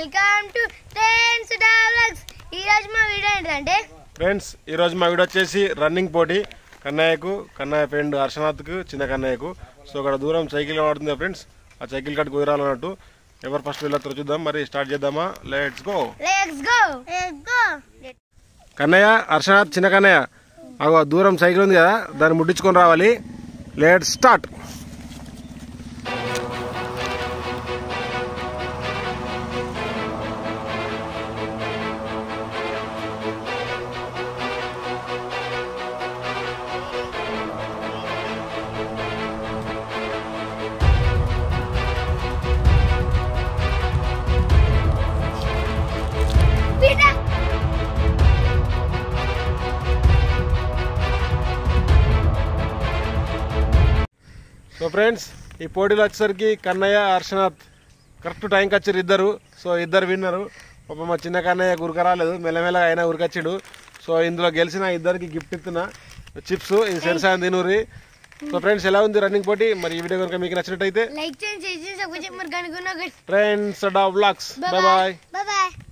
welcome to trains develops ఈ రోజు మా వీడియో ఏంటంటే ఫ్రెండ్స్ ఈరోజు మా వీడియో వచ్చేసి రన్నింగ్ పోటీ కన్నయ్యకు కన్నయ్య ఫ్రెండ్ హర్షనాథ్కు చిన్న కన్నయ్యకు సో అక్కడ దూరం సైకిల్ పడుతుంది ఫ్రెండ్స్ ఆ సైకిల్ కట్ కుదరాలన్నట్టు ఎవరు ఫస్ట్ వెళ్ళొస్తారో చూద్దాం మరి స్టార్ట్ చేద్దామా let's go let's go let's go Kannaiah Harshanath చిన్న కన్నయ్య అగో దూరం సైకిల్ ఉంది కదా దాన్ని ముట్టించుకొని రావాలి let start Peter so friends ఈ పోటీలో వచ్చేసరికి కన్నయ్య హర్షనాథ్ కరెక్ట్ టైంకి వచ్చారు ఇద్దరు సో ఇద్దరు విన్నరు పాప మా చిన్న కన్నయ్య ఉరక రాలేదు మెల్లమెల్లగా అయినా ఉరకొచ్చాడు సో ఇందులో గెలిచిన ఇద్దరికి గిఫ్ట్ ఇస్తున్నా చిప్స్ ఇది సెన్సాన్ తినూరి సో ఫ్రెండ్స్ ఎలా ఉంది రన్నింగ్ పోటీ మరి ఈ వీడియో కనుక మీకు నచ్చినట్టయితే లైక్ చేయండి షేర్ చేసి సబ్స్క్రైబ్ మరి కనుక్కున్నా ఫ్రెండ్స్ డా blogs bye bye bye bye